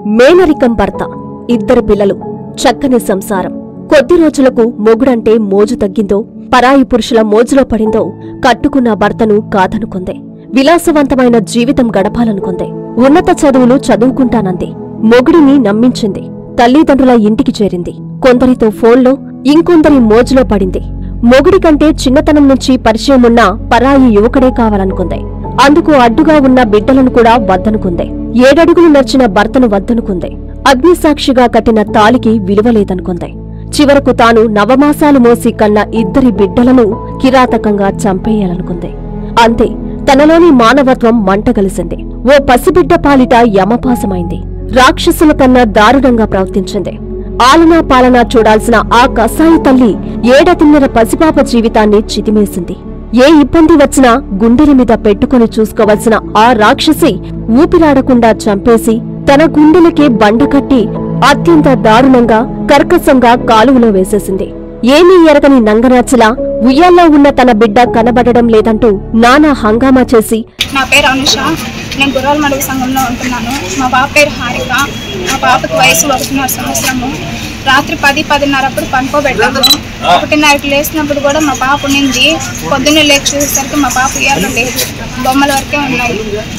మేనరికం భర్త ఇద్దరు పిల్లలు చక్కని సంసారం కొద్ది రోజులకు మొగుడంటే మోజు తగ్గిందో పరాయి పురుషుల మోజులో పడిందో కట్టుకున్న భర్తను కాదనుకుందే విలాసవంతమైన జీవితం గడపాలనుకుందే ఉన్నత చదువులు చదువుకుంటానంది మొగుడిని నమ్మించింది తల్లిదండ్రుల ఇంటికి చేరింది కొందరితో ఫోన్లో ఇంకొందరి మోజులో పడింది మొగుడి కంటే చిన్నతనం నుంచి పరిచయం ఉన్న పరాయి యువకుడే కావాలనుకుంది అందుకు అడ్డుగా ఉన్న బిడ్డలను కూడా వద్దనుకుంది ఏడడుగులు నడిచిన భర్తను వద్దనుకుంది అగ్నిసాక్షిగా కట్టిన తాలికి విలువలేదనుకుంది చివరకు తాను నవమాసాలు మోసి కన్న ఇద్దరి బిడ్డలను కిరాతకంగా చంపేయాలనుకుంది అంతే తనలోని మానవత్వం మంటగలిసింది ఓ పసిబిడ్డ పాలిట యమపాసమైంది రాక్షసుల కన్నా దారుణంగా ప్రవర్తించింది ఆలనా పాలనా చూడాల్సిన ఆ కసాయి తల్లి ఏడతిన్నర పసిపాప జీవితాన్ని చితిమేసింది ఏ ఇబ్బంది వచ్చినా గుండెల మీద పెట్టుకుని చూసుకోవలసిన ఆ రాక్షసి ఊపిరాడకుండా చంపేసి తన గుండెలకే బండ కట్టి అత్యంత దారుణంగా కర్కశంగా కాలువలో వేసేసింది ఏమీ ఎరగని నంగనాచలా ఉయ్యాల్లో ఉన్న తన బిడ్డ కనబడడం లేదంటూ నానా హంగామా చేసి నా పేరు అనుష నేను గుర్రాల మడుగు సంఘంలో ఉంటున్నాను మా పాప పేరు హారిక మా పాపకి వయసు ఒకటిన్నర సంవత్సరము రాత్రి పది పదిన్నర అప్పుడు పనుకోబెట్టాము ఒకటిన్నరకి లేచినప్పుడు కూడా మా పాప ఉండింది పొద్దున్నే లేచి చూసేసరికి మా పాప ఇయ్యాల లేదు బొమ్మల వరకే ఉన్నాయి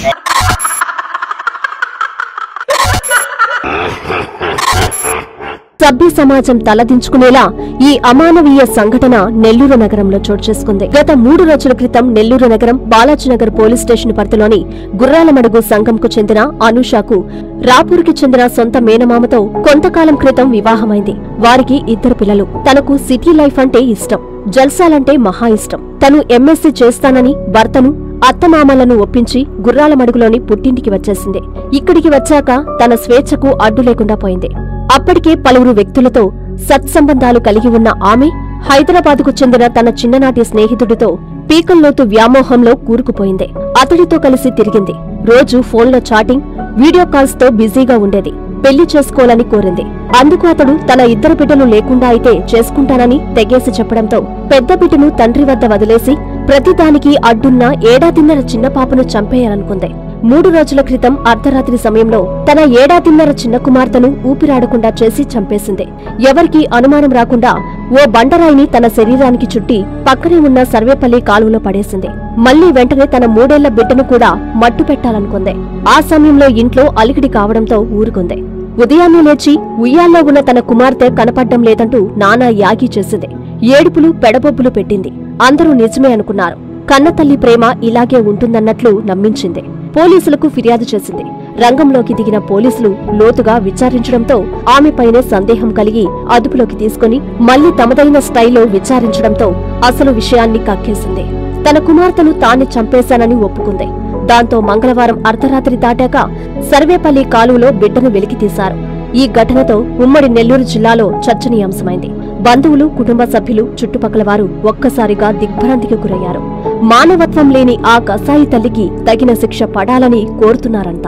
సభ్య సమాజం తలదించుకునేలా ఈ అమానవీయ సంఘటన నెల్లూరు నగరంలో చోటు చేసుకుంది గత మూడు రోజుల క్రితం నెల్లూరు నగరం బాలాజీనగర్ పోలీస్ స్టేషన్ పరిధిలోని గుర్రాలమడుగు సంఘంకు చెందిన అనూషకు రాపూర్కి చెందిన సొంత మేనమామతో కొంతకాలం క్రితం వివాహమైంది వారికి ఇద్దరు పిల్లలు తనకు సిటీ లైఫ్ అంటే ఇష్టం జల్సాలంటే మహా ఇష్టం తను ఎంఎస్సీ చేస్తానని భర్తను అత్తమామలను ఒప్పించి గుర్రాలమడుగులోని పుట్టింటికి వచ్చేసింది ఇక్కడికి వచ్చాక తన స్వేచ్ఛకు అడ్డు లేకుండా పోయింది అప్పటికే పలువురు వ్యక్తులతో సత్సంబంధాలు కలిగి ఉన్న ఆమె హైదరాబాదుకు చెందిన తన చిన్ననాటి స్నేహితుడితో పీకల్లోతు వ్యామోహంలో కూరుకుపోయింది అతడితో కలిసి తిరిగింది రోజు ఫోన్లో చాటింగ్ వీడియో కాల్స్ తో బిజీగా ఉండేది పెళ్లి చేసుకోవాలని కోరింది అందుకు అతడు తన ఇద్దరు బిడ్డలు లేకుండా అయితే చేసుకుంటానని తెగేసి చెప్పడంతో పెద్ద బిడ్డను తండ్రి వద్ద వదిలేసి ప్రతిదానికి అడ్డున్న ఏడాదిన్నర చిన్న పాపను చంపేయాలనుకుంది మూడు రోజుల క్రితం అర్ధరాత్రి సమయంలో తన ఏడాదిన్నర చిన్న కుమార్తెను ఊపిరాడకుండా చేసి చంపేసింది ఎవరికీ అనుమానం రాకుండా ఓ బండరాయిని తన శరీరానికి చుట్టి పక్కనే ఉన్న సర్వేపల్లి కాలువలో పడేసింది మళ్లీ వెంటనే తన మూడేళ్ల బిడ్డను కూడా మట్టు పెట్టాలనుకుంది ఆ సమయంలో ఇంట్లో అలికిడి కావడంతో ఊరుకుంది ఉదయాన్నే లేచి ఉయ్యాల్లో ఉన్న తన కుమార్తె కనపడ్డం లేదంటూ నానా యాగి చేసింది ఏడుపులు పెడబొబ్బులు పెట్టింది అందరూ నిజమే అనుకున్నారు కన్నతల్లి ప్రేమ ఇలాగే ఉంటుందన్నట్లు నమ్మించింది పోలీసులకు ఫిర్యాదు చేసింది రంగంలోకి దిగిన పోలీసులు లోతుగా విచారించడంతో ఆమెపైనే సందేహం కలిగి అదుపులోకి తీసుకుని మళ్లీ తమదైన స్టైల్లో విచారించడంతో అసలు విషయాన్ని కక్కేసింది తన కుమార్తెను తానే చంపేశానని ఒప్పుకుంది దాంతో మంగళవారం అర్ధరాత్రి దాటాక సర్వేపల్లి కాలువలో బిడ్డను వెలికితీశారు ఈ ఘటనతో ఉమ్మడి నెల్లూరు జిల్లాలో చర్చనీయాంశమైంది బంధువులు కుటుంబ సభ్యులు చుట్టుపక్కల వారు ఒక్కసారిగా దిగ్భ్రాంతికి గురయ్యారు మానవత్వం లేని ఆ కసాయి తల్లికి తగిన శిక్ష పడాలని కోరుతున్నారంతా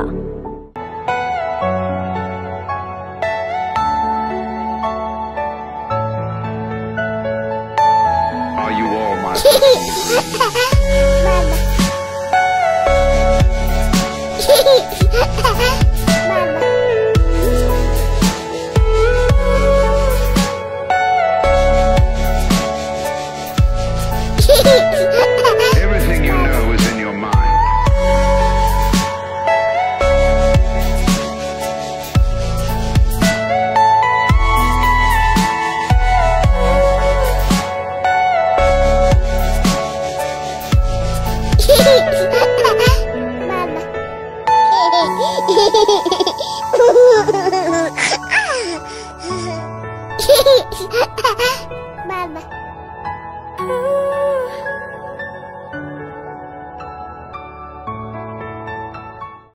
Are you all my fucking Everything you know is in your mind. Mama.